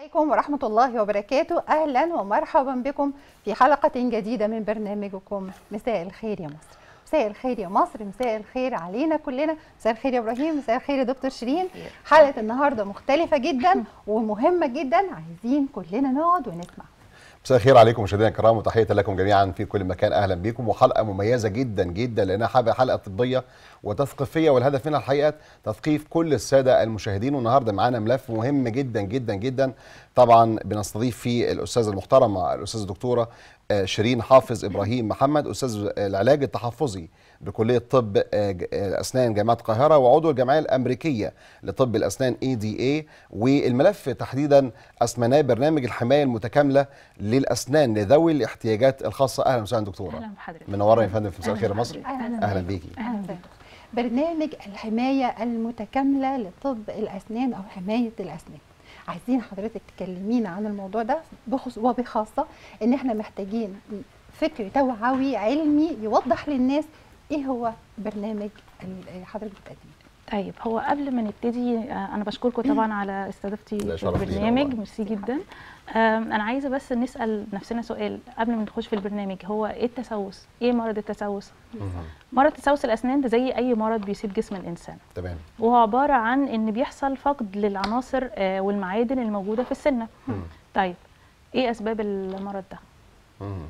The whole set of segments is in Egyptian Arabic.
عليكم ورحمة الله وبركاته أهلا ومرحبا بكم في حلقة جديدة من برنامجكم مساء الخير يا مصر مساء الخير يا مصر مساء الخير علينا كلنا مساء الخير يا إبراهيم مساء الخير يا دكتور شيرين حلقة النهاردة مختلفة جدا ومهمة جدا عايزين كلنا نقعد ونسمع مساء الخير عليكم مشاهدينا الكرام وتحيه لكم جميعا في كل مكان اهلا بكم وحلقه مميزه جدا جدا لانها حلقه حلقه طبيه وتثقيفيه والهدف منها الحقيقه تثقيف كل الساده المشاهدين والنهارده معانا ملف مهم جدا جدا جدا طبعا بنستضيف فيه الاستاذه المحترمه الاستاذه الدكتوره شيرين حافظ ابراهيم محمد استاذ العلاج التحفظي بكليه طب الاسنان جامعه القاهره وعضو الجمعيه الامريكيه لطب الاسنان اي دي اي والملف تحديدا اسمناه برنامج الحمايه المتكامله للاسنان لذوي الاحتياجات الخاصه اهلا وسهلا دكتوره اهلا بحضرتك منوره يا فندم في مساء الخير يا مصر أهلا اهلا بيكي أهلا بك. برنامج الحماية المتكاملة لطب الأسنان أو حماية الأسنان عايزين حضرتك تكلمينا عن الموضوع ده بخص وبخاصة إن إحنا محتاجين فكر توعوي علمي يوضح للناس إيه هو برنامج اللي حضرتك بتقدميه طيب هو قبل ما نبتدي آه، انا بشكركم طبعا على استضافتي ده في شرف لينا البرنامج والله. ميرسي جدا آم، انا عايزه بس نسال نفسنا سؤال قبل ما نخش في البرنامج هو ايه التسوس ايه مرض التسوس مهم. مرض تسوس الاسنان ده زي اي مرض بيصيب جسم الانسان تمام وهو عباره عن ان بيحصل فقد للعناصر آه، والمعادن الموجوده في السنه مم. طيب ايه اسباب المرض ده مم.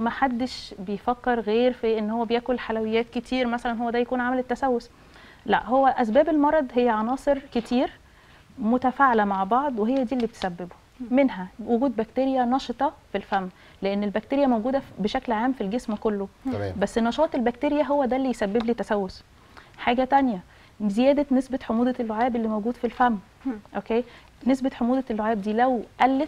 محدش بيفكر غير في ان هو بياكل حلويات كتير مثلا هو ده يكون عامل التسوس لا هو اسباب المرض هي عناصر كتير متفاعله مع بعض وهي دي اللي بتسببه منها وجود بكتيريا نشطه في الفم لان البكتيريا موجوده في- بشكل عام في الجسم كله تمام بس نشاط البكتيريا هو ده اللي يسبب لي تسوس حاجه تانية زياده نسبه حموضه اللعاب اللي موجود في الفم اوكي نسبه حموضه اللعاب دي لو قلت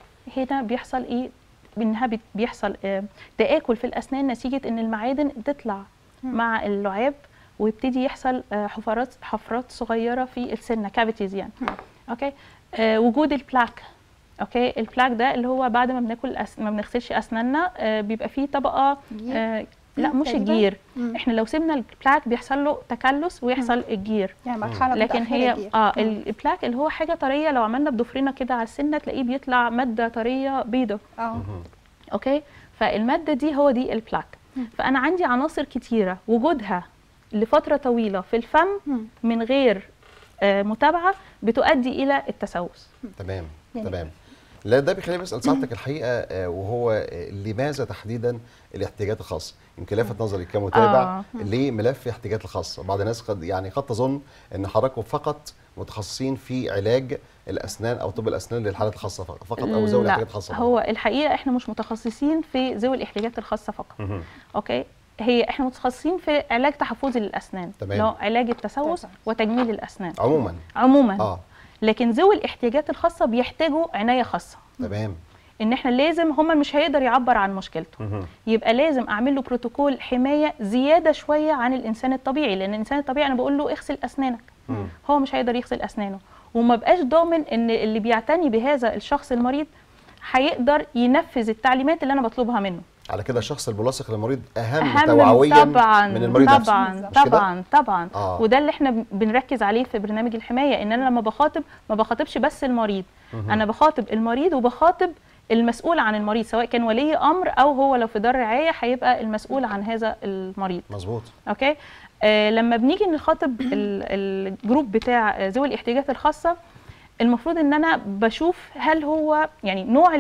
هنا بيحصل ايه انها بت- بيحصل آه، تاكل في الاسنان نتيجه ان المعادن تطلع مع اللعاب ويبتدي يحصل آه، حفرات حفرات صغيره في السنه كافيتيز يعني اوكي آه، وجود البلاك اوكي البلاك ده اللي هو بعد ما بناكل أس... ما بنغسلش اسناننا آه، بيبقى فيه طبقه جير. آه لا مش تقريباً. الجير مم. احنا لو سيبنا البلاك بيحصل له تكلس ويحصل الجير يعني مرحلة لكن متأخرة هي دي. اه مم. البلاك اللي هو حاجه طريه لو عملنا بضفرنا كده على السنه تلاقيه بيطلع ماده طريه بيضه اه مهم. اوكي فالماده دي هو دي البلاك فانا عندي عناصر كتيره وجودها لفتره طويله في الفم مم. من غير آه، متابعه بتؤدي الى التسوس تمام يعني- تمام لا ده بيخليني بسال سعادتك الحقيقه آه، وهو آه، لماذا تحديدا الاحتياجات الخاصه يمكن لفت نظري كمتابع آه. لملف الاحتياجات الخاصه بعض الناس قد يعني قد تظن ان حضراتكم فقط متخصصين في علاج الاسنان او طب الاسنان للحالات الخاصه فقط فقط او ذوي لا الاحتياجات الخاصه فقط. هو الحقيقه احنا مش متخصصين في ذوي الاحتياجات الخاصه فقط مهم. اوكي هي احنا متخصصين في علاج تحفظي للاسنان تمام. اللي هو علاج التسوس تسوس. وتجميل الاسنان عموما عموما اه لكن ذوي الاحتياجات الخاصه بيحتاجوا عنايه خاصه تمام ان احنا لازم هم مش هيقدر يعبر عن مشكلته مهم. يبقى لازم اعمل له بروتوكول حمايه زياده شويه عن الانسان الطبيعي لان الانسان الطبيعي انا بقول له اغسل اسنانك مم. هو مش هيقدر يغسل اسنانه وما بقاش ضامن ان اللي بيعتني بهذا الشخص المريض هيقدر ينفذ التعليمات اللي انا بطلبها منه على كده الشخص الملاصق للمريض اهم, اهم توعويا طبعا من المريض نفسه طبعا مش كده؟ طبعا طبعا آه. وده اللي احنا بنركز عليه في برنامج الحمايه ان انا لما بخاطب ما بخاطبش بس المريض مهم. انا بخاطب المريض وبخاطب المسؤول عن المريض سواء كان ولي امر او هو لو في دار رعايه هيبقى المسؤول عن هذا المريض مظبوط اوكي آه لما بنيجي نخاطب ال- الجروب بتاع ذوي الاحتياجات الخاصه المفروض ان انا بشوف هل هو يعني نوع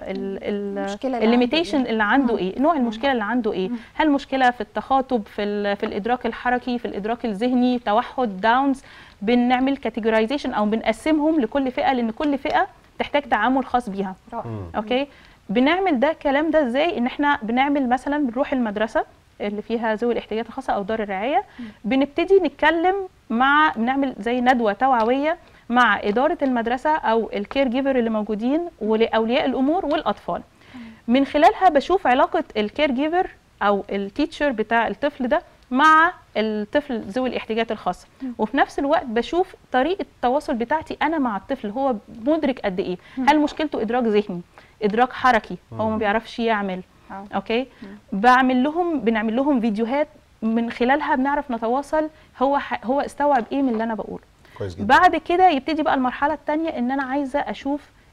المشكلة اللي الليميتيشن عنده إيه؟ اللي عنده مم. ايه نوع المشكله اللي عنده ايه هل مشكله في التخاطب في ال- في الادراك الحركي في الادراك الذهني توحد داونز بنعمل كاتيجورايزيشن او بنقسمهم لكل فئه لان كل فئه تحتاج تعامل خاص بيها رائع. مم. اوكي بنعمل ده الكلام ده ازاي ان احنا بنعمل مثلا بنروح المدرسه اللي فيها ذوي الاحتياجات الخاصه او دار الرعايه بنبتدي نتكلم مع بنعمل زي ندوه توعويه مع اداره المدرسه او الكير جيفر اللي موجودين ولاولياء الامور والاطفال من خلالها بشوف علاقه الكير جيفر او التيتشر بتاع الطفل ده مع الطفل ذوي الاحتياجات الخاصه وفي نفس الوقت بشوف طريقه التواصل بتاعتي انا مع الطفل هو مدرك قد ايه هل مشكلته ادراك ذهني ادراك حركي هو ما بيعرفش يعمل آه. اوكي بعمل لهم بنعمل لهم فيديوهات من خلالها بنعرف نتواصل هو ح... هو استوعب ايه من اللي انا بقوله كويس جدا بعد كده يبتدي بقى المرحله الثانيه ان انا عايزه اشوف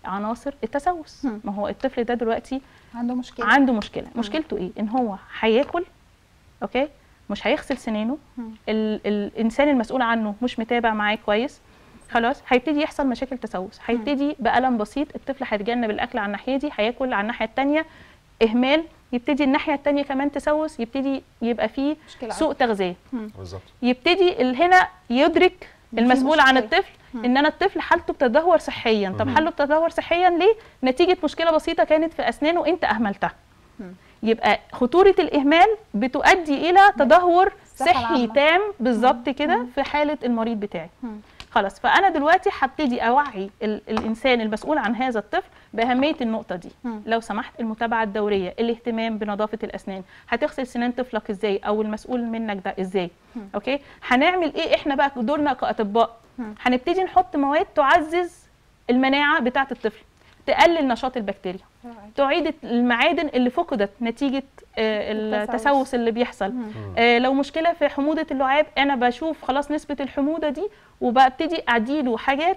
عناصر التسوس مم. ما هو الطفل ده دلوقتي عنده مشكله عنده مشكله مشكلته ايه ان هو هياكل اوكي مش هيغسل سنانه مم. ال الانسان المسؤول عنه مش متابع معاه كويس خلاص هيبتدي يحصل مشاكل تسوس هيبتدي بألم بسيط الطفل هيتجنب الاكل على الناحيه دي هياكل على الناحيه الثانيه اهمال يبتدي الناحيه الثانيه كمان تسوس يبتدي يبقى فيه مشكله سوء تغذيه بالظبط يبتدي ال- هنا يدرك في المسؤول عن مشكلة. الطفل مم. ان انا الطفل حالته بتدهور صحيا طب مم. حالته بتدهور صحيا ليه نتيجه مشكله بسيطه كانت في اسنانه انت اهملتها مم. يبقى خطوره الاهمال بتؤدي الى تدهور الصحة صحي العامة. تام بالظبط مم. كده مم. في حاله المريض بتاعي مم. خلاص فانا دلوقتي هبتدي اوعي ال الانسان المسؤول عن هذا الطفل باهميه النقطه دي مم. لو سمحت المتابعه الدوريه الاهتمام بنظافه الاسنان هتغسل سنان طفلك ازاي او المسؤول منك ده ازاي مم. اوكي هنعمل ايه احنا بقى دورنا كاطباء مم. هنبتدي نحط مواد تعزز المناعه بتاعه الطفل تقلل نشاط البكتيريا رائع. تعيد المعادن اللي فقدت نتيجه آه، التسوس. التسوس اللي بيحصل مم. آه، لو مشكله في حموضه اللعاب انا بشوف خلاص نسبه الحموضه دي وببتدي اديله حاجات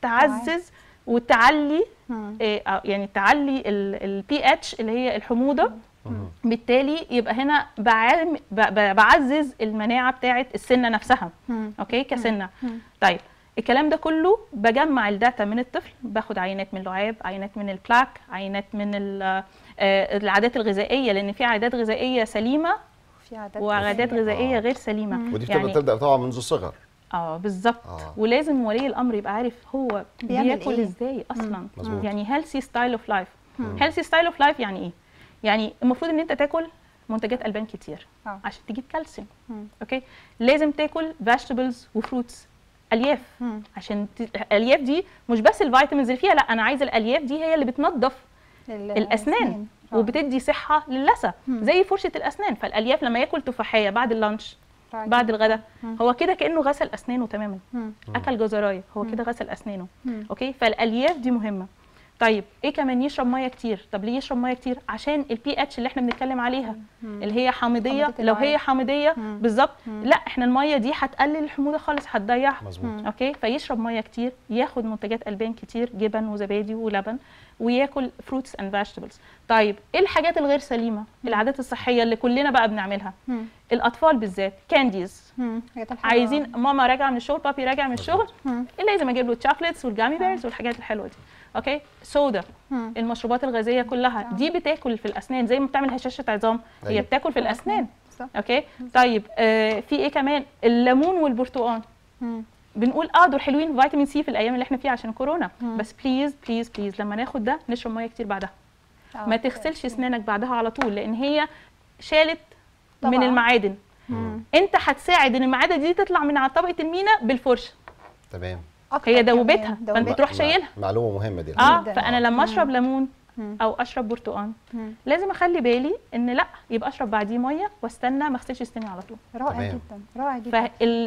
تعزز وتعلي مم. آه، آه، يعني تعلي البي اتش اللي هي الحموضه مم. بالتالي يبقى هنا بعام- ب- ب- بعزز المناعه بتاعه السنه نفسها مم. اوكي كسنه مم. طيب الكلام ده كله بجمع الداتا من الطفل باخد عينات من اللعاب عينات من البلاك عينات من ال- آه، العادات الغذائيه لان في عادات غذائيه سليمه في عادات وعادات غذائية. غذائيه آه. غير سليمه مم. ودي بتبقى يعني تبدا طبعا منذ الصغر اه بالظبط آه. ولازم ولي الامر يبقى عارف هو بيعمل بياكل إيه؟ ازاي اصلا مظبوط. يعني هيلثي ستايل اوف لايف مم. هيلثي ستايل اوف لايف يعني ايه يعني المفروض ان انت تاكل منتجات البان كتير آه. عشان تجيب كالسيوم مم. اوكي لازم تاكل فيجيتابلز وفروتس الياف مم. عشان ت... الالياف دي مش بس الفيتامينز اللي فيها لا انا عايزه الالياف دي هي اللي بتنظف ال- الاسنان آه. وبتدي صحه للثه مم. زي فرشه الاسنان فالالياف لما ياكل تفاحيه بعد اللانش رائع بعد جداً. الغداء مم. هو كده كانه غسل اسنانه تماما مم. اكل جزرايه هو مم. كده غسل اسنانه مم. اوكي فالالياف دي مهمه طيب ايه كمان يشرب ميه كتير طب ليه يشرب ميه كتير عشان البي اتش اللي احنا بنتكلم عليها مم. اللي هي حامضيه حامضية لو هي اللعاب. حامضيه مم. بالظبط مم. لا احنا الميه دي هتقلل الحموضه خالص هتضيعها مظبوط مم. اوكي فيشرب ميه كتير ياخد منتجات البان كتير جبن وزبادي ولبن وياكل فروتس اند فيجيتابلز طيب ايه الحاجات الغير سليمه العادات الصحيه اللي كلنا بقى بنعملها مم. الاطفال بالذات كانديز مم. حاجات الحلوة. عايزين ماما راجعه من الشغل بابي راجع من الشغل مم. لازم اجيب له الشوكليتس والجامي بيرز والحاجات الحلوه دي اوكي سودا مم. المشروبات الغازيه كلها آه. دي بتاكل في الاسنان زي ما بتعمل هشاشه عظام هي أيوة. بتاكل في الاسنان صح. اوكي طيب آه في ايه كمان الليمون والبرتقال مم. بنقول اه دول حلوين فيتامين سي في الايام اللي احنا فيها عشان كورونا مم. بس بليز بليز بليز لما ناخد ده نشرب ميه كتير بعدها آه. ما تغسلش اسنانك بعدها على طول لان هي شالت من طبعاً. المعادن مم. انت هتساعد ان المعادن دي تطلع من على طبقه المينا بالفرشه تمام أكتر هي كمان. دوبتها دوبتها. فانت تروح مع- شايلها معلومه مهمه دي اه جداً. فانا لما اشرب ليمون مم. او اشرب برتقال مم. لازم اخلي بالي ان لا يبقى اشرب بعديه ميه واستنى ما اغسلش اسناني على طول رائع تمام. جدا رائع جدا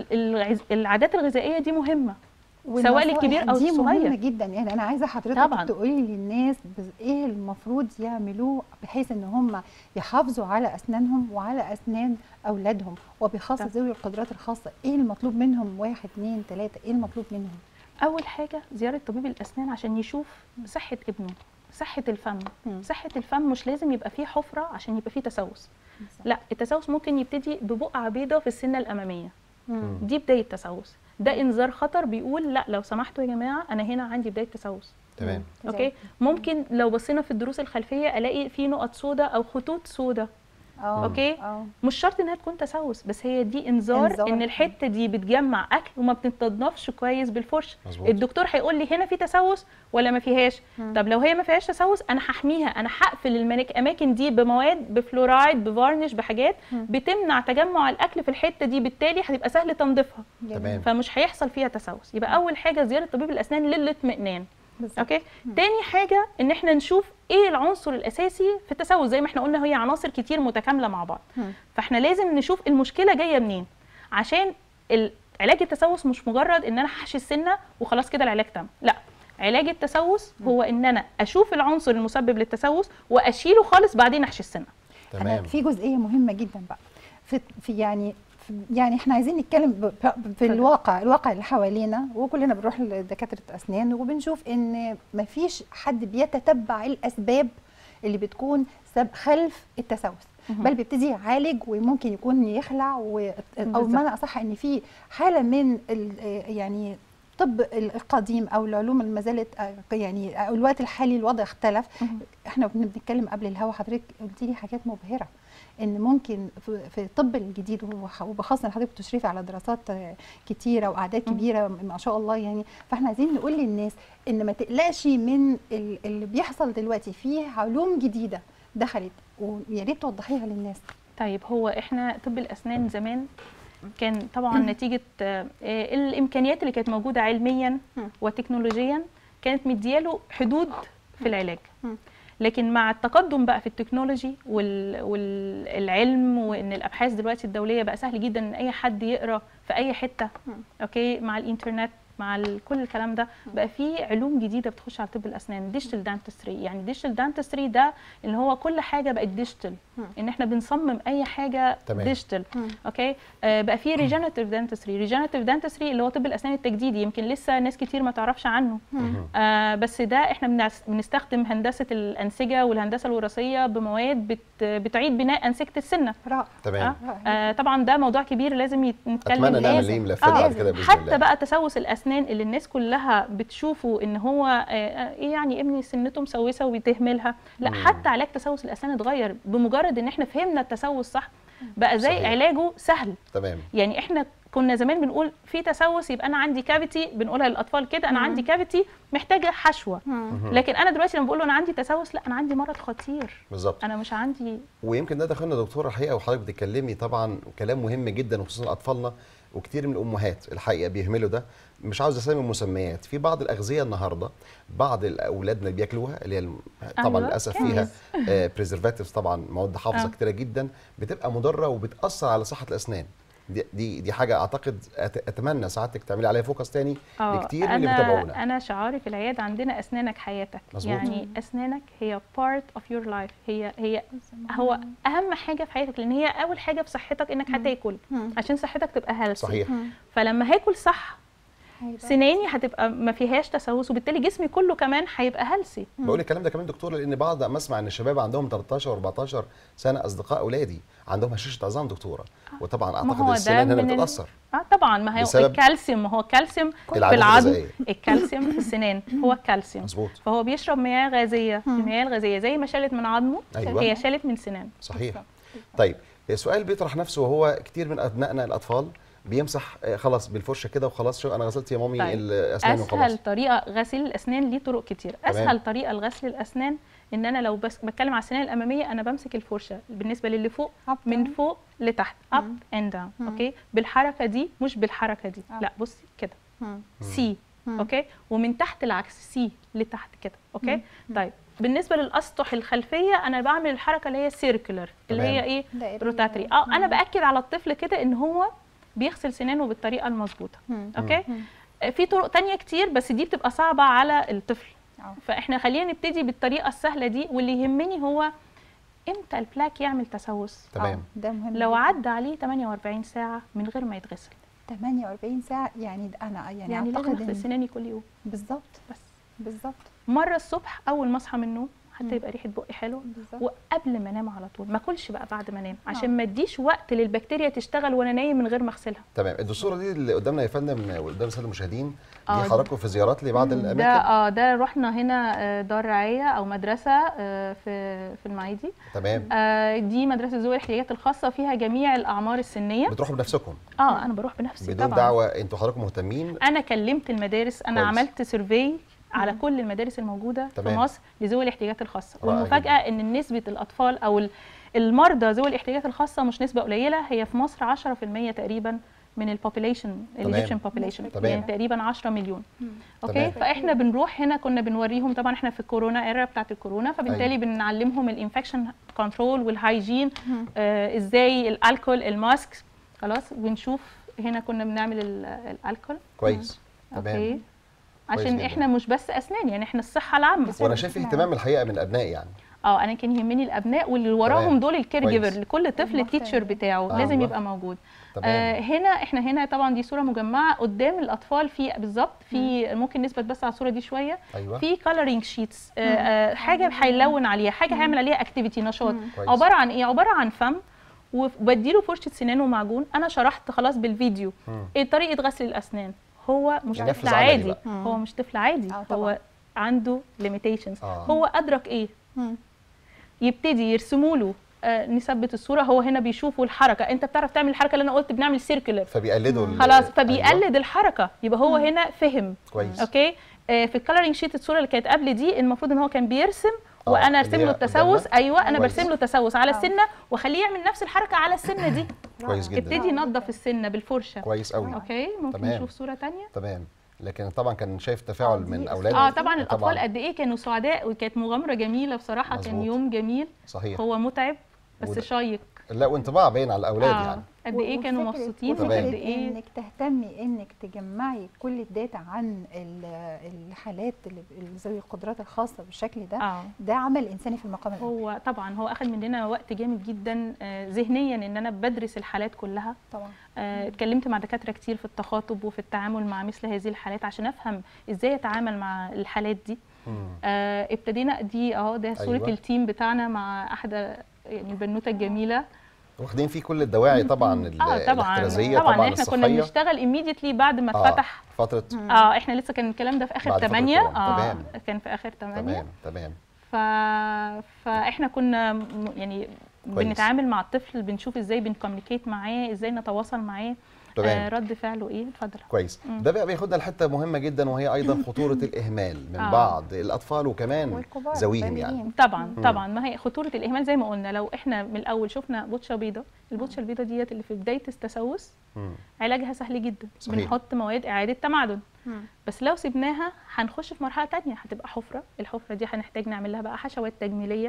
فالعادات الغذائيه دي مهمه سواء والنصائح للكبير أو دي مهمه الصغير. جدا يعني انا عايزه حضرتك طبعاً. تقولي للناس بز- ايه المفروض يعملوه بحيث ان هم يحافظوا على اسنانهم وعلى اسنان اولادهم وبخاصه طبعاً. ذوي القدرات الخاصه ايه المطلوب منهم واحد اتنين تلاته ايه المطلوب منهم اول حاجه زياره طبيب الاسنان عشان يشوف صحه ابنه صحه الفم مم. صحه الفم مش لازم يبقى فيه حفره عشان يبقى فيه تسوس لا التسوس ممكن يبتدي ببقعه بيضاء في السنه الاماميه مم. دي بدايه تسوس ده انذار خطر بيقول لا لو سمحتوا يا جماعه انا هنا عندي بدايه تسوس تمام زي- اوكي ممكن لو بصينا في الدروس الخلفيه الاقي في نقط سوداء او خطوط سوداء اه أوكي. اه مش شرط انها تكون تسوس بس هي دي انذار, إنذار. ان الحته دي بتجمع اكل وما بتتنضفش كويس بالفرشه مظبوط. الدكتور هيقول لي هنا في تسوس ولا ما فيهاش مم. طب لو هي ما فيهاش تسوس انا هحميها انا هقفل الاماكن دي بمواد بفلورايد بفارنش بحاجات مم. بتمنع تجمع الاكل في الحته دي بالتالي هتبقى سهل تنظيفها جميل. تمام. فمش هيحصل فيها تسوس يبقى اول حاجه زياره طبيب الاسنان للاطمئنان بالظبط. اوكي تاني حاجه ان احنا نشوف ايه العنصر الاساسي في التسوس زي ما احنا قلنا هي عناصر كتير متكامله مع بعض مم. فاحنا لازم نشوف المشكله جايه منين عشان ال- علاج التسوس مش مجرد ان انا هحشي السنه وخلاص كده العلاج تم لا علاج التسوس هو ان انا اشوف العنصر المسبب للتسوس واشيله خالص بعدين احشي السنه انا تمام في جزئيه مهمه جدا بقى في في يعني يعني احنا عايزين نتكلم ب- ب- في الواقع الواقع اللي حوالينا وكلنا بنروح لدكاتره اسنان وبنشوف ان مفيش حد بيتتبع الاسباب اللي بتكون سب خلف التسوس بل بيبتدي يعالج وممكن يكون يخلع و... او بالظبط. بمعنى اصح ان في حاله من ال... يعني الطب القديم او العلوم اللي ما زالت آه، يعني أو الوقت الحالي الوضع اختلف مهم. احنا كنا بنتكلم قبل الهوا حضرتك قلتي لي حاجات مبهره ان ممكن في في الطب الجديد وح- وبخاصه إن حضرتك بتشرفي على دراسات آه، كتيره واعداد مم. كبيره ما شاء الله يعني فاحنا عايزين نقول للناس ان ما تقلقش من ال- اللي بيحصل دلوقتي فيه علوم جديده دخلت ويا ريت توضحيها للناس طيب هو احنا طب الاسنان زمان كان طبعا نتيجه آه، آه، الامكانيات اللي كانت موجوده علميا مم. وتكنولوجيا كانت مدياله حدود في العلاج مم. لكن مع التقدم بقى في التكنولوجي وال- والعلم وان الابحاث دلوقتي الدوليه بقى سهل جدا ان اي حد يقرا في اي حته مم. اوكي مع الانترنت مع ال- كل الكلام ده بقى في علوم جديده بتخش على طب الاسنان ديجيتال دانتستري يعني ديجيتال دانتستري ده اللي هو كل حاجه بقت ديجيتال مم. ان احنا بنصمم اي حاجه تمام. ديجيتال مم. اوكي آه بقى في ريجنراتيف دانتستري ريجنراتيف دانتستري اللي هو طب الاسنان التجديدي يمكن لسه ناس كتير ما تعرفش عنه مهم. آه بس ده احنا بنعس- بنستخدم هندسه الانسجه والهندسه الوراثيه بمواد بت بتعيد بناء انسجه السنه رائع تمام رائع. آه طبعا ده موضوع كبير لازم يت- نتكلم اتمنى نعمل لازم. ليه ملفات آه، بعد كده باذن حتى الله بقى تسوس الاسنان اللي الناس كلها بتشوفه ان هو آه، آه، ايه يعني ابني سنته مسوسه وبتهملها لا مم. حتى علاج تسوس الاسنان اتغير بمجرد ان احنا فهمنا التسوس صح بقى زي صحيح. علاجه سهل تمام يعني احنا كنا زمان بنقول في تسوس يبقى انا عندي كافيتي بنقولها للاطفال كده انا مم. عندي كافيتي محتاجه حشوه مم. لكن انا دلوقتي لما بقول له انا عندي تسوس لا انا عندي مرض خطير بالظبط انا مش عندي ويمكن ده دخلنا دكتوره الحقيقه وحضرتك بتتكلمي طبعا كلام مهم جدا وخصوصا اطفالنا وكتير من الامهات الحقيقه بيهملوا ده مش عاوز اسمي مسميات في بعض الاغذيه النهارده بعض الاولادنا اللي بياكلوها اللي هي الم- طبعا أيوة، للاسف كويس. فيها بريزرفاتيفز طبعا مواد حافظه آه. كتيره جدا بتبقى مضره وبتاثر على صحه الاسنان دي دي, دي حاجه اعتقد أت- اتمنى ساعتك تعملي عليها فوكس تاني آه، لكتير من اللي بيتابعونا انا انا شعاري في العياده عندنا اسنانك حياتك مظبوط. يعني اسنانك هي part of your life هي هي هو اهم حاجه في حياتك لان هي اول حاجه في صحتك انك هتاكل مم. عشان صحتك تبقى هيلثي صحيح مم. فلما هاكل صح هيبقى- سناني هتبقى ما فيهاش تسوس وبالتالي جسمي كله كمان هيبقى هيلثي بقول الكلام ده كمان دكتور لان بعض ما اسمع ان الشباب عندهم 13 و14 سنه اصدقاء اولادي عندهم هشاشه عظام دكتوره وطبعا ما اعتقد هو ده السنان هنا من ال- بتتاثر اه طبعا ما هو بسبب الكالسيوم ما هو الكالسيوم في العادات العظم الغذائية. الكالسيوم في السنان هو الكالسيوم مظبوط فهو بيشرب مياه غازيه المياه الغازيه زي ما شالت من عظمه أيوة. هي شالت من سنان صحيح طيب السؤال بيطرح نفسه وهو كتير من ابنائنا الاطفال بيمسح آه، خلاص بالفرشه كده وخلاص شو انا غسلت يا مامي طيب. الاسنان وخلاص اسهل طريقه غسيل الاسنان ليه طرق كتير تمام. اسهل طريقه لغسل الاسنان ان انا لو بس بتكلم على السنان الاماميه انا بمسك الفرشه بالنسبه للي فوق Up من down. فوق لتحت اب مم. اند داون مم. اوكي بالحركه دي مش بالحركه دي آه. لا بصي كده مم. سي مم. اوكي ومن تحت العكس سي لتحت كده اوكي مم. طيب بالنسبه للاسطح الخلفيه انا بعمل الحركه اللي هي سيركلر اللي تمام. هي ايه دائرية. روتاتري اه انا مم. باكد على الطفل كده ان هو بيغسل سنانه بالطريقه المظبوطه مم. اوكي مم. آه، في طرق تانية كتير بس دي بتبقى صعبه على الطفل آه. فاحنا خلينا نبتدي بالطريقه السهله دي واللي يهمني هو امتى البلاك يعمل تسوس تمام آه، ده مهم لو جداً. عدى عليه 48 ساعه من غير ما يتغسل 48 ساعه يعني ده انا يعني, يعني لازم اعتقد اغسل إن- سناني كل يوم بالظبط بس بالظبط مره الصبح اول ما اصحى من النوم مم. حتى يبقى ريحه بقي حلوه بالظبط وقبل ما انام على طول ما اكلش بقى بعد ما انام عشان آه. ما اديش وقت للبكتيريا تشتغل وانا نايم من غير ما اغسلها تمام الدكتوره دي اللي قدامنا يا فندم وقدام الساده المشاهدين دي آه، حضراتكم في زيارات لبعض ده الاماكن اه ده رحنا هنا آه، دار رعايه او مدرسه آه، في في المعيدي تمام آه، دي مدرسه ذوي الاحتياجات الخاصه فيها جميع الاعمار السنيه بتروحوا بنفسكم اه انا بروح بنفسي بدون طبعا دعوه انتوا حضراتكم مهتمين انا كلمت المدارس انا كويس. عملت سيرفي على كل المدارس الموجوده في تمام. مصر لذوي الاحتياجات الخاصه رائع والمفاجاه ان نسبه الاطفال او ال- المرضى ذوي الاحتياجات الخاصه مش نسبه قليله هي في مصر 10% تقريبا من البوبوليشن الايجيبشن بوبوليشن تمام. يعني تقريبا 10 مليون مم. اوكي تمام. فاحنا بنروح هنا كنا بنوريهم طبعا احنا في الكورونا ايرا بتاعت الكورونا فبالتالي أيوة. بنعلمهم الانفكشن كنترول والهايجين مم. آه ازاي الالكول الماسك خلاص ونشوف هنا كنا بنعمل ال- الالكول كويس اوكي تمام عشان جداً. احنا مش بس اسنان يعني احنا الصحه العامه وانا شايف في اهتمام الحقيقه من الابناء يعني اه انا كان يهمني الابناء واللي وراهم تمام. دول الكير كويس. جيفر لكل طفل المحتوى. التيتشر بتاعه آه. لازم أيوة. يبقى موجود آه تمام هنا احنا هنا طبعا دي صوره مجمعه قدام الاطفال في بالظبط في ممكن نثبت بس على الصوره دي شويه ايوه في كولرينج شيتس آه حاجه هيلون عليها حاجه هيعمل عليها اكتيفيتي نشاط كويس. عباره عن ايه عباره عن فم وبديله فرشه سنان ومعجون انا شرحت خلاص بالفيديو مم. ايه طريقه غسل الاسنان هو مش ينفذ طفل عملي عادي بقى. هو مش طفل عادي آه، طبعاً. هو عنده limitations آه. هو ادرك ايه مم. يبتدي يرسموا له آه نثبت الصوره هو هنا بيشوفوا الحركه انت بتعرف تعمل الحركه اللي انا قلت بنعمل سيركلر فبيقلدوا ال- خلاص أيوة. فبيقلد الحركه يبقى هو هنا فهم كويس اوكي آه في الكالرنج شيت الصوره اللي كانت قبل دي المفروض ان هو كان بيرسم آه، وانا اللي ارسم هي له التسوس قدامنا؟ ايوه انا كويس. برسم له تسوس على آه. السنه واخليه يعمل نفس الحركه على السنه دي كويس جدا ابتدي نظف السنه بالفرشه كويس قوي اوكي ممكن تمام. نشوف صوره تانية تمام لكن طبعا كان شايف تفاعل آه، دي من الصورة. اولاده اه طبعا الاطفال قد ايه كانوا سعداء وكانت مغامره جميله بصراحه كان مظبوط. يوم جميل صحيح هو متعب بس وده- شيق لا وانطباع باين على الاولاد آه. يعني قد ايه كانوا وفكرة- مبسوطين وفكرة تمام. وقد ايه انك تهتمي انك تجمعي كل الداتا عن ال- الحالات اللي اللي ذوي القدرات الخاصه بالشكل ده اه ده عمل انساني في المقام الاول هو طبعا هو اخذ مننا وقت جامد جدا آه، ذهنيا ان انا بدرس الحالات كلها طبعا آه، اتكلمت مع دكاتره كتير في التخاطب وفي التعامل مع مثل هذه الحالات عشان افهم ازاي اتعامل مع الحالات دي مم. آه، ابتدينا دي اهو ده صوره أيوة. التيم بتاعنا مع احدى يعني البنوته الجميله واخدين فيه كل الدواعي طبعا ال- اه طبعا الاحترازيه طبعا, طبعا احنا كنا الصحيه بنشتغل immediately بعد ما آه، اتفتح فتره اه احنا لسه كان الكلام ده في اخر بعد فترة 8 كمان. اه تمام. كان في اخر 8 تمام تمام ف... فاحنا كنا م- يعني كويس. بنتعامل مع الطفل بنشوف ازاي بنكوميونيكيت معاه ازاي نتواصل معاه تمام. آه رد فعله ايه اتفضل كويس مم. ده بقى بياخدنا لحته مهمه جدا وهي ايضا خطوره الاهمال من آه. بعض الاطفال وكمان والكبار ذويهم يعني البالغين. طبعا مم. طبعا ما هي خطوره الاهمال زي ما قلنا لو احنا من الاول شفنا بوتشه بيضاء البوتشه البيضاء ديت اللي في بدايه التسوس مم. علاجها سهل جدا صحيح. بنحط مواد اعاده تمعدن مم. بس لو سيبناها هنخش في مرحله تانية هتبقى حفره الحفره دي هنحتاج نعمل لها بقى حشوات تجميليه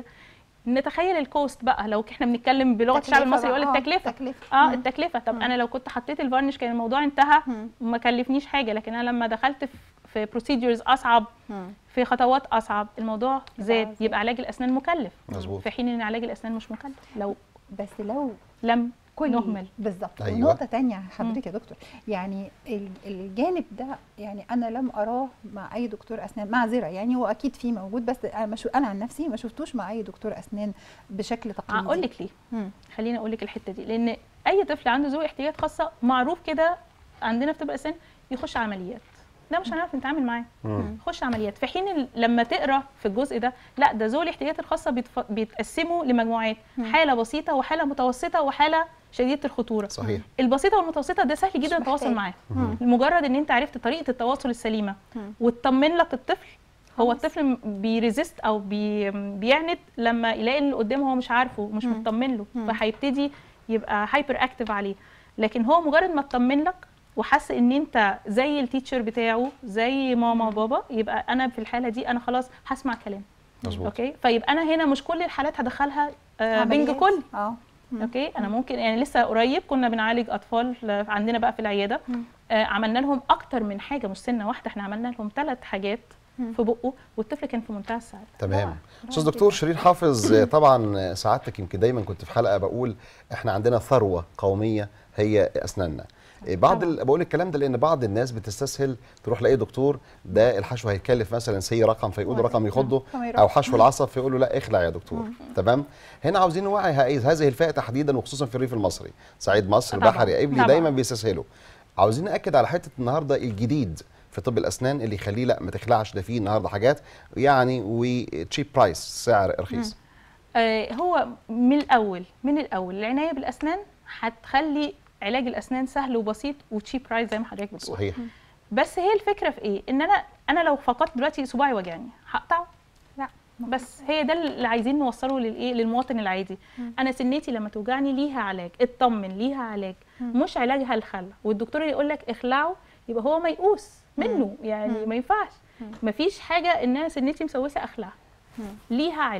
نتخيل الكوست بقى لو احنا بنتكلم بلغه الشعب تكلفة المصري بقى. يقول آه، التكلفه تكلفة اه مم. التكلفه طب مم. انا لو كنت حطيت الفارنش كان الموضوع انتهى مم. وما كلفنيش حاجه لكن انا لما دخلت في- في بروسيدجرز اصعب مم. في خطوات اصعب الموضوع زاد زاد. يبقى علاج الاسنان مكلف مظبوط في حين ان علاج الاسنان مش مكلف لو بس لو لم كل نهمل. بالظبط أيوة. أيوة. ونقطة تانية حضرتك يا دكتور يعني ال- الجانب ده يعني أنا لم أراه مع أي دكتور أسنان معذرة يعني هو أكيد في موجود بس أنا, ما شو أنا عن نفسي ما شفتوش مع أي دكتور أسنان بشكل تقليدي اقول لك ليه مم. خليني اقول لك الحته دي لان اي طفل عنده ذوي احتياجات خاصه معروف كده عندنا في طب الاسنان يخش عمليات ده مش هنعرف نتعامل معاه مم. يخش عمليات في حين ال- لما تقرا في الجزء ده لا ده ذوي الاحتياجات الخاصه بيتف... بيتقسموا لمجموعات مم. حاله بسيطه وحاله متوسطه وحاله شديده الخطوره صحيح البسيطه والمتوسطه ده سهل جدا مش التواصل محتاج. معاه مم. مجرد ان انت عرفت طريقه التواصل السليمه مم. وتطمن لك الطفل هو خلاص. الطفل م- بيريزيست او بي بيعند لما يلاقي اللي قدامه هو مش عارفه مش مم. مطمن له مم. فهيبتدي يبقى هايبر اكتف عليه لكن هو مجرد ما اطمن لك وحس ان انت زي التيتشر بتاعه زي ماما وبابا يبقى انا في الحاله دي انا خلاص هسمع كلام مظبوط اوكي فيبقى انا هنا مش كل الحالات هدخلها آه بنج عمليات. كل اه مم. اوكي انا ممكن يعني لسه قريب كنا بنعالج اطفال عندنا بقى في العياده مم. آه عملنا لهم اكتر من حاجه مش سنه واحده احنا عملنا لهم ثلاث حاجات مم. في بقه والطفل كان في منتهى السعاده تمام رائع. استاذ رائع دكتور جداً. شيرين حافظ آه، طبعا آه، سعادتك يمكن دايما كنت في حلقه بقول احنا عندنا ثروه قوميه هي اسناننا آه، بعض طبعاً. ال... بقول الكلام ده لان بعض الناس بتستسهل تروح لاي دكتور ده الحشو هيكلف مثلا سي رقم فيقول ولا- رقم يخضه كما يروح. او حشو العصب فيقول له لا اخلع يا دكتور تمام هنا عاوزين نوعي هذه هذه الفئه تحديدا وخصوصا في الريف المصري صعيد مصر طبعاً. بحري قبلي طبعاً. دايما بيستسهلوا عاوزين ناكد على حته النهارده الجديد في طب الاسنان اللي يخليه لا ما تخلعش ده فيه النهارده حاجات يعني وتشيب برايس سعر رخيص آه هو من الاول من الاول العنايه بالاسنان هتخلي علاج الاسنان سهل وبسيط وتشيب برايس زي ما حضرتك بتقول صحيح بس هي الفكره في ايه ان انا انا لو فقدت دلوقتي صباعي وجعني هقطعه لا بس هي ده اللي عايزين نوصله للايه للمواطن العادي مم. انا سنتي لما توجعني ليها علاج اطمن ليها علاج مم. مش علاجها الخلع والدكتور اللي يقول لك اخلعه يبقى هو ميؤوس منه يعني مم. ما ينفعش مم. مفيش حاجه ان انا سنتي مسوسه اخلعها مم. ليها علاج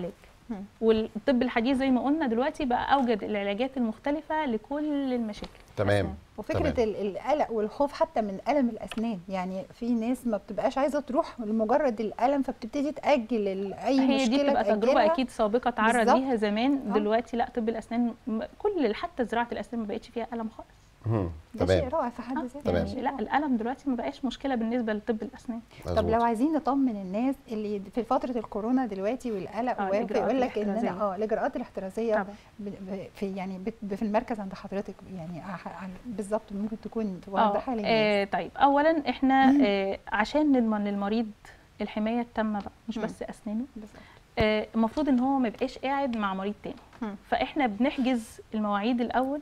مم. والطب الحديث زي ما قلنا دلوقتي بقى اوجد العلاجات المختلفه لكل المشاكل تمام وفكره تمام. ال- القلق والخوف حتى من الم الاسنان يعني في ناس ما بتبقاش عايزه تروح لمجرد الالم فبتبتدي تاجل ال- اي هي مشكله دي بتبقى تجربه تأجلها. اكيد سابقه اتعرض بالظبط. ليها زمان آه. دلوقتي لا طب الاسنان م- كل حتى زراعه الاسنان ما بقتش فيها الم خالص مهم. ده شيء تمام رائع في حد آه، ذاته تمام. يعني لا الالم دلوقتي ما بقاش مشكله بالنسبه لطب الاسنان طب مظبوط. لو عايزين نطمن الناس اللي في فتره الكورونا دلوقتي والقلق آه، الإجراءات ويقول لك ان انا الاحترازية. اه الاجراءات الاحترازيه طبعا ب- ب- في يعني بت- في المركز عند حضرتك يعني ع- ع- بالظبط ممكن تكون اه توضحها للناس آه، طيب اولا احنا آه عشان نضمن للمريض الحمايه التامه بقى مش مم. بس اسنانه بالظبط آه، المفروض ان هو ما يبقاش قاعد مع مريض تاني مم. فاحنا بنحجز المواعيد الاول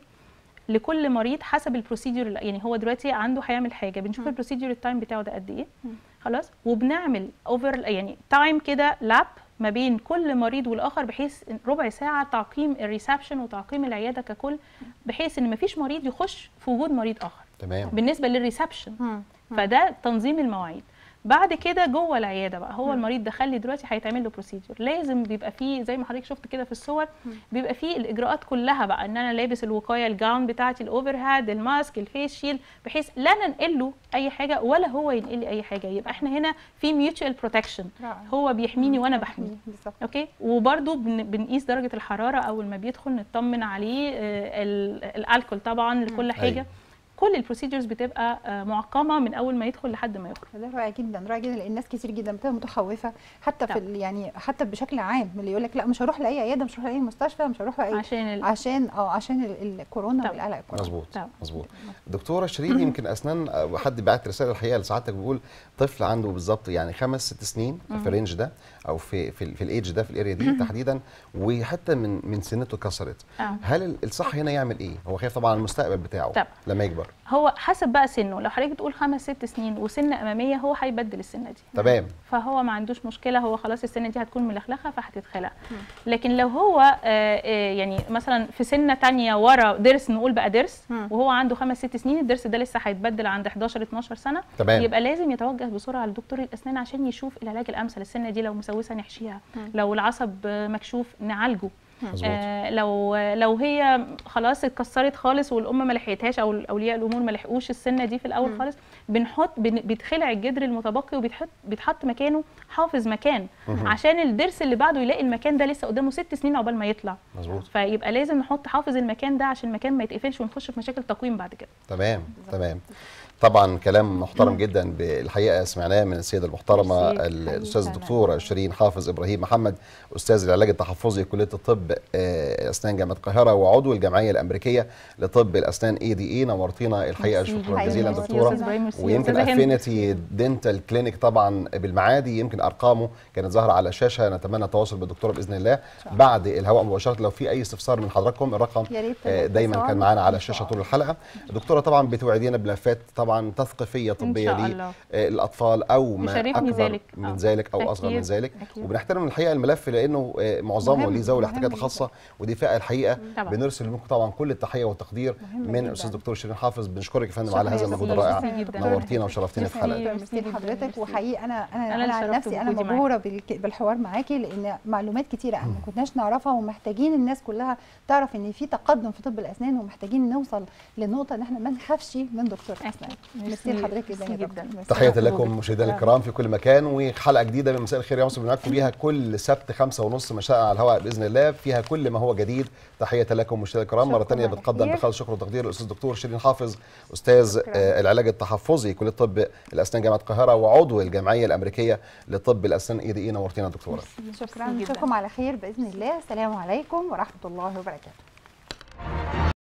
لكل مريض حسب البروسيدور يعني هو دلوقتي عنده هيعمل حاجه بنشوف مم. البروسيدور التايم بتاعه ده قد ايه مم. خلاص وبنعمل اوفر يعني تايم كده لاب ما بين كل مريض والاخر بحيث إن ربع ساعه تعقيم الريسبشن وتعقيم العياده ككل بحيث ان ما فيش مريض يخش في وجود مريض اخر تمام بالنسبه للريسبشن مم. فده تنظيم المواعيد بعد كده جوه العياده بقى هو مم. المريض دخل لي دلوقتي هيتعمل له بروسيجر لازم بيبقى فيه زي ما حضرتك شفت كده في الصور مم. بيبقى فيه الاجراءات كلها بقى ان انا لابس الوقايه الجاون بتاعتي الاوفر هاد الماسك الفيس شيل بحيث لا ننقل له اي حاجه ولا هو ينقل لي اي حاجه يبقى احنا هنا في ميوتشوال بروتكشن رائع. هو بيحميني وانا مم. بحميه بالظبط اوكي وبرده بنقيس درجه الحراره اول ما بيدخل نطمن عليه آه، ال- الالكول طبعا لكل حاجه أيوة. كل البروسيجرز بتبقى آه، معقمه من اول ما يدخل لحد ما يخرج ده رائع جدا رائع جدا لان ناس كتير جدا بتبقى متخوفه حتى في طبعا. ال- يعني حتى بشكل عام اللي يقول لك لا مش هروح لاي عياده مش هروح لاي مستشفى مش هروح لاي عشان ال... عشان اه عشان ال- الكورونا طبعا. والقلق الكورونا مظبوط طبعا. مظبوط دكتوره شيرين يمكن اسنان آه، حد بعت رساله الحقيقه لسعادتك بيقول طفل عنده بالظبط يعني خمس ست سنين في الرينج ده او في في, ال- في الايدج ده في الاريا دي تحديدا وحتى من من سنته كسرت آه. هل ال- الصح هنا يعمل ايه؟ هو خايف طبعا على المستقبل بتاعه طبعا. لما يكبر هو حسب بقى سنه لو حضرتك بتقول خمس ست سنين وسنه اماميه هو هيبدل السنه دي تمام فهو ما عندوش مشكله هو خلاص السنه دي هتكون ملخلخه فهتتخلق لكن لو هو آه، آه، يعني مثلا في سنه تانية ورا ضرس نقول بقى ضرس مم. وهو عنده خمس ست سنين الضرس ده لسه هيتبدل عند 11 12 سنه تمام. يبقى لازم يتوجه بسرعه لدكتور الاسنان عشان يشوف العلاج الامثل السنه دي لو مسوسه نحشيها لو العصب آه، مكشوف نعالجه مظبوط آه لو لو هي خلاص اتكسرت خالص والام ما لحقتهاش او اولياء الامور ما لحقوش السنه دي في الاول مم. خالص بنحط بن بيتخلع الجدر المتبقي وبيتحط بيتحط مكانه حافظ مكان مهم. عشان الضرس اللي بعده يلاقي المكان ده لسه قدامه ست سنين عقبال ما يطلع مظبوط فيبقى لازم نحط حافظ المكان ده عشان المكان ما يتقفلش ونخش في مشاكل تقويم بعد كده تمام تمام طبعا كلام محترم جدا بالحقيقه سمعناه من السيده المحترمه ميرسي. الاستاذ حقيقي الدكتور شيرين حافظ ابراهيم محمد استاذ العلاج التحفظي كليه الطب آه، اسنان جامعه القاهره وعضو الجمعيه الامريكيه لطب الاسنان اي دي اي نورتينا الحقيقه ميرسي شكرا جداً. جزيلا ميرسي ميرسي دكتوره أستاذ إبراهيم، ميرسي. ويمكن أستاذة هند. افينيتي دنتال كلينيك طبعا بالمعادي يمكن ارقامه كانت ظاهره على الشاشه نتمنى التواصل بالدكتوره باذن الله بعد الهواء مباشره لو في اي استفسار من حضراتكم الرقم يا ريت آه، دايما كان اتصال. معانا على إن الشاشه شاء طول الله. الحلقه الدكتوره طبعا بتوعدينا بملفات طبعا تثقيفيه طبيه شاء الله. للاطفال او ما يشرفني اكبر ذلك. من آه. ذلك او اصغر من أكيد. ذلك أكيد. وبنحترم الحقيقه الملف لانه آه، معظمه مهم، ليه ذوي مهم الاحتياجات جداً. الخاصه ودي فئه الحقيقه طبعا. بنرسل لكم طبعا كل التحيه والتقدير مهم من جداً. الاستاذ دكتور شيرين حافظ بنشكرك يا فندم شكراً على هذا يا المجهود سيدي. الرائع ميرسي جداً. نورتينا وشرفتينا في الحلقه ميرسي ميرسي لحضرتك ميرسي. وحقيقي انا انا أنا انا اللي عن شرفت نفسي انا بوجودي معاكي. مبهوره بالك- بالحوار معاكي لان معلومات كتيره احنا ما كناش نعرفها ومحتاجين الناس كلها تعرف ان في تقدم في طب الاسنان ومحتاجين نوصل للنقطه ان احنا ما نخافش من دكتور اسنان ميرسي ميرسي. لحضرتك جدا يا ميرسي دكتور جداً. ميرسي. تحية شكراً لكم لوجودك. مشاهدينا شكراً. الكرام في كل مكان وحلقة جديدة من مساء الخير يا مصر بنعكم بيها كل سبت خمسة ونص مساء على الهواء بإذن الله فيها كل ما هو جديد تحية لكم مشاهدينا الكرام مرة شكراً تانية على بتقدم خير. بخالص شكر وتقدير الأستاذ الدكتور شيرين حافظ أستاذ شكراً. آه، العلاج التحفظي كلية طب الأسنان جامعة القاهرة وعضو الجمعية الأمريكية لطب الأسنان إي دي إي نورتينا دكتورة شكرا ميرسي جداً. نشوفكم على خير باذن الله السلام عليكم ورحمه الله وبركاته